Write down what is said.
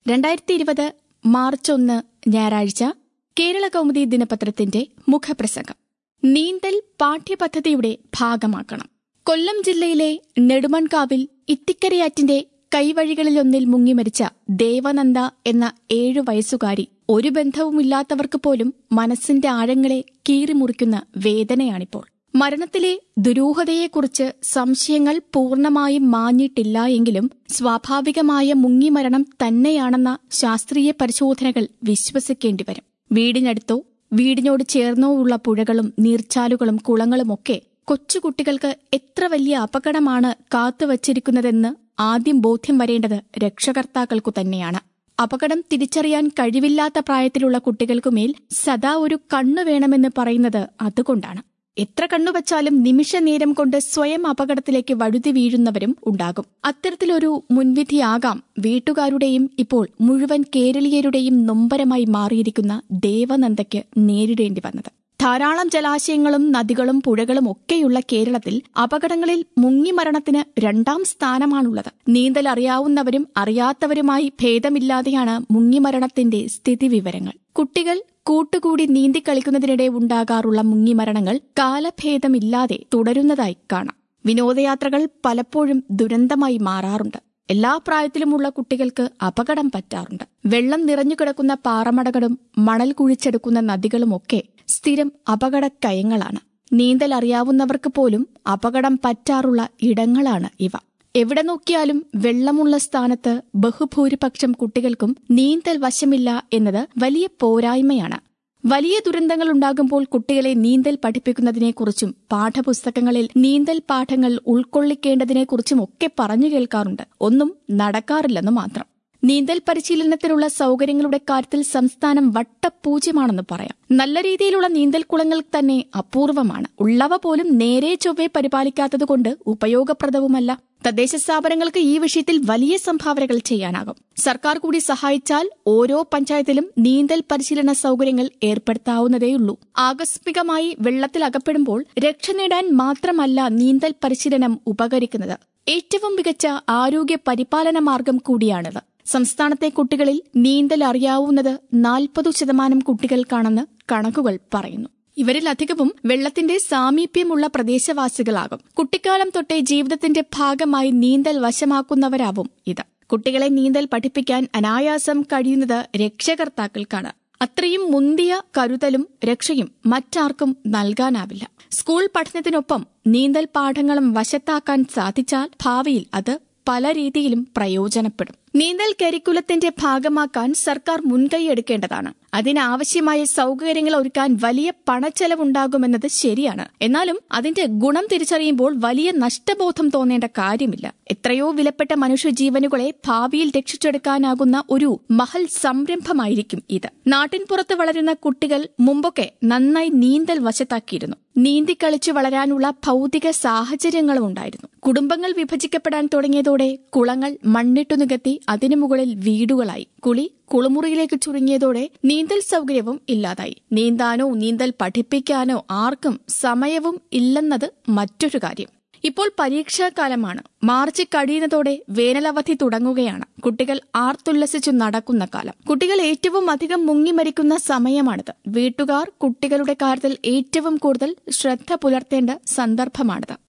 രണ്ടായിരത്തി ഇരുപത് മാർച്ച് ഒന്ന് ഞായറാഴ്ച കേരള കൗമുദി ദിനപത്രത്തിന്റെ മുഖപ്രസംഗം നീന്തൽ പാഠ്യപദ്ധതിയുടെ ഭാഗമാക്കണം കൊല്ലം ജില്ലയിലെ നെടുമൺകാവിൽ ഇത്തിക്കരയാറ്റിന്റെ കൈവഴികളിലൊന്നിൽ മുങ്ങിമരിച്ച ദേവനന്ദ എന്ന ഏഴു വയസ്സുകാരി ഒരു ബന്ധവുമില്ലാത്തവർക്ക് പോലും മനസ്സിന്റെ ആഴങ്ങളെ കീറിമുറിക്കുന്ന വേദനയാണിപ്പോൾ മരണത്തിലെ ദുരൂഹതയെക്കുറിച്ച് സംശയങ്ങൾ പൂർണ്ണമായും മാഞ്ഞിട്ടില്ല എങ്കിലും സ്വാഭാവികമായ മുങ്ങിമരണം തന്നെയാണെന്ന ശാസ്ത്രീയ പരിശോധനകൾ വിശ്വസിക്കേണ്ടിവരും വീടിനടുത്തോ വീടിനോട് ചേർന്നോ ഉള്ള പുഴകളും നീർച്ചാലുകളും കുളങ്ങളുമൊക്കെ കൊച്ചുകുട്ടികൾക്ക് എത്ര വലിയ അപകടമാണ് കാത്തുവച്ചിരിക്കുന്നതെന്ന് ആദ്യം ബോധ്യം വരേണ്ടത് രക്ഷകർത്താക്കൾക്കു തന്നെയാണ് അപകടം തിരിച്ചറിയാൻ കഴിവില്ലാത്ത പ്രായത്തിലുള്ള കുട്ടികൾക്കുമേൽ സദാ ഒരു കണ്ണു വേണമെന്ന് പറയുന്നത് അതുകൊണ്ടാണ് എത്ര കണ്ണുവച്ചാലും നിമിഷ നേരം കൊണ്ട് സ്വയം അപകടത്തിലേക്ക് വഴുതി വീഴുന്നവരും ഉണ്ടാകും അത്തരത്തിലൊരു മുൻവിധിയാകാം വീട്ടുകാരുടെയും ഇപ്പോൾ മുഴുവൻ കേരളീയരുടെയും നൊമ്പരമായി മാറിയിരിക്കുന്ന ദേവനന്ദയ്ക്ക് നേരിടേണ്ടി വന്നത് ധാരാളം ജലാശയങ്ങളും നദികളും പുഴകളും ഒക്കെയുള്ള കേരളത്തിൽ അപകടങ്ങളിൽ മുങ്ങിമരണത്തിന് രണ്ടാം സ്ഥാനമാണുള്ളത് നീന്തൽ അറിയാവുന്നവരും അറിയാത്തവരുമായി ഭേദമില്ലാതെയാണ് മുങ്ങിമരണത്തിന്റെ സ്ഥിതിവിവരങ്ങൾ കുട്ടികൾ കൂട്ടുകൂടി നീന്തിക്കളിക്കുന്നതിനിടെ ഉണ്ടാകാറുള്ള മുങ്ങിമരണങ്ങൾ കാലഭേദമില്ലാതെ തുടരുന്നതായി കാണാം വിനോദയാത്രകൾ പലപ്പോഴും ദുരന്തമായി മാറാറുണ്ട് എല്ലാ പ്രായത്തിലുമുള്ള കുട്ടികൾക്ക് അപകടം പറ്റാറുണ്ട് വെള്ളം നിറഞ്ഞുകിടക്കുന്ന പാറമടകളും മണൽ കുഴിച്ചെടുക്കുന്ന നദികളുമൊക്കെ സ്ഥിരം അപകടക്കയങ്ങളാണ് നീന്തൽ അറിയാവുന്നവർക്ക് പോലും അപകടം പറ്റാറുള്ള ഇടങ്ങളാണ് ഇവ എവിടെ നോക്കിയാലും വെള്ളമുള്ള സ്ഥാനത്ത് ബഹുഭൂരിപക്ഷം കുട്ടികൾക്കും നീന്തൽ വശമില്ല എന്നത് വലിയ പോരായ്മയാണ് വലിയ ദുരന്തങ്ങൾ ഉണ്ടാകുമ്പോൾ കുട്ടികളെ നീന്തൽ പഠിപ്പിക്കുന്നതിനെക്കുറിച്ചും പാഠപുസ്തകങ്ങളിൽ നീന്തൽ പാഠങ്ങൾ ഉൾക്കൊള്ളിക്കേണ്ടതിനെക്കുറിച്ചും ഒക്കെ പറഞ്ഞു കേൾക്കാറുണ്ട് ഒന്നും നടക്കാറില്ലെന്ന് മാത്രം നീന്തൽ പരിശീലനത്തിനുള്ള സൗകര്യങ്ങളുടെ കാര്യത്തിൽ സംസ്ഥാനം വട്ടപൂജ്യമാണെന്ന് പറയാം നല്ല രീതിയിലുള്ള നീന്തൽ കുളങ്ങൾ തന്നെ അപൂർവമാണ് ഉള്ളവ പോലും നേരെ ചൊവ്വെ പരിപാലിക്കാത്തതുകൊണ്ട് ഉപയോഗപ്രദവുമല്ല തദ്ദേശ സ്ഥാപനങ്ങൾക്ക് ഈ വിഷയത്തിൽ വലിയ സംഭാവനകൾ ചെയ്യാനാകും സർക്കാർ കൂടി സഹായിച്ചാൽ ഓരോ പഞ്ചായത്തിലും നീന്തൽ പരിശീലന സൗകര്യങ്ങൾ ഏർപ്പെടുത്താവുന്നതേയുള്ളൂ ആകസ്മികമായി വെള്ളത്തിൽ അകപ്പെടുമ്പോൾ രക്ഷ നേടാൻ മാത്രമല്ല നീന്തൽ പരിശീലനം ഉപകരിക്കുന്നത് ഏറ്റവും മികച്ച ആരോഗ്യ പരിപാലന മാർഗം കൂടിയാണിത് സംസ്ഥാനത്തെ കുട്ടികളിൽ നീന്തൽ അറിയാവുന്നത് നാൽപ്പതു ശതമാനം കുട്ടികൾക്കാണെന്ന് കണക്കുകൾ പറയുന്നു ഇവരിലധികവും വെള്ളത്തിന്റെ സാമീപ്യമുള്ള പ്രദേശവാസികളാകും കുട്ടിക്കാലം തൊട്ടേ ജീവിതത്തിന്റെ ഭാഗമായി നീന്തൽ വശമാക്കുന്നവരാവും ഇത് കുട്ടികളെ നീന്തൽ പഠിപ്പിക്കാൻ അനായാസം കഴിയുന്നത് രക്ഷകർത്താക്കൾക്കാണ് അത്രയും മുന്തിയ കരുതലും രക്ഷയും മറ്റാർക്കും നൽകാനാവില്ല സ്കൂൾ പഠനത്തിനൊപ്പം നീന്തൽ പാഠങ്ങളും വശത്താക്കാൻ സാധിച്ചാൽ ഭാവിയിൽ അത് പല രീതിയിലും പ്രയോജനപ്പെടും നീന്തൽ കരിക്കുലത്തിന്റെ ഭാഗമാക്കാൻ സർക്കാർ മുൻകൈയെടുക്കേണ്ടതാണ് അതിനാവശ്യമായ സൗകര്യങ്ങൾ ഒരുക്കാൻ വലിയ പണച്ചെലവുണ്ടാകുമെന്നത് ശരിയാണ് എന്നാലും അതിന്റെ ഗുണം തിരിച്ചറിയുമ്പോൾ വലിയ നഷ്ടബോധം തോന്നേണ്ട കാര്യമില്ല എത്രയോ വിലപ്പെട്ട മനുഷ്യജീവനുകളെ ഭാവിയിൽ രക്ഷിച്ചെടുക്കാനാകുന്ന ഒരു മഹൽ സംരംഭമായിരിക്കും ഇത് നാട്ടിൻപുറത്ത് വളരുന്ന കുട്ടികൾ മുമ്പൊക്കെ നന്നായി നീന്തൽ വശത്താക്കിയിരുന്നു നീന്തിക്കളിച്ചു വളരാനുള്ള ഭൗതിക സാഹചര്യങ്ങളും ഉണ്ടായിരുന്നു കുടുംബങ്ങൾ വിഭജിക്കപ്പെടാൻ തുടങ്ങിയതോടെ കുളങ്ങൾ മണ്ണിട്ടു നികത്തി അതിനു മുകളിൽ വീടുകളായി കുളി കുളിമുറിയിലേക്ക് ചുരുങ്ങിയതോടെ നീന്തൽ സൗകര്യവും ഇല്ലാതായി നീന്താനോ നീന്തൽ പഠിപ്പിക്കാനോ ആർക്കും സമയവും ഇല്ലെന്നത് മറ്റൊരു കാര്യം ഇപ്പോൾ പരീക്ഷാകാലമാണ് മാർച്ച് കഴിയുന്നതോടെ വേനലവധി തുടങ്ങുകയാണ് കുട്ടികൾ ആർത്തുല്ലസിച്ചു നടക്കുന്ന കാലം കുട്ടികൾ ഏറ്റവും അധികം മുങ്ങിമരിക്കുന്ന സമയമാണിത് വീട്ടുകാർ കുട്ടികളുടെ കാര്യത്തിൽ ഏറ്റവും കൂടുതൽ ശ്രദ്ധ പുലർത്തേണ്ട സന്ദർഭമാണിത്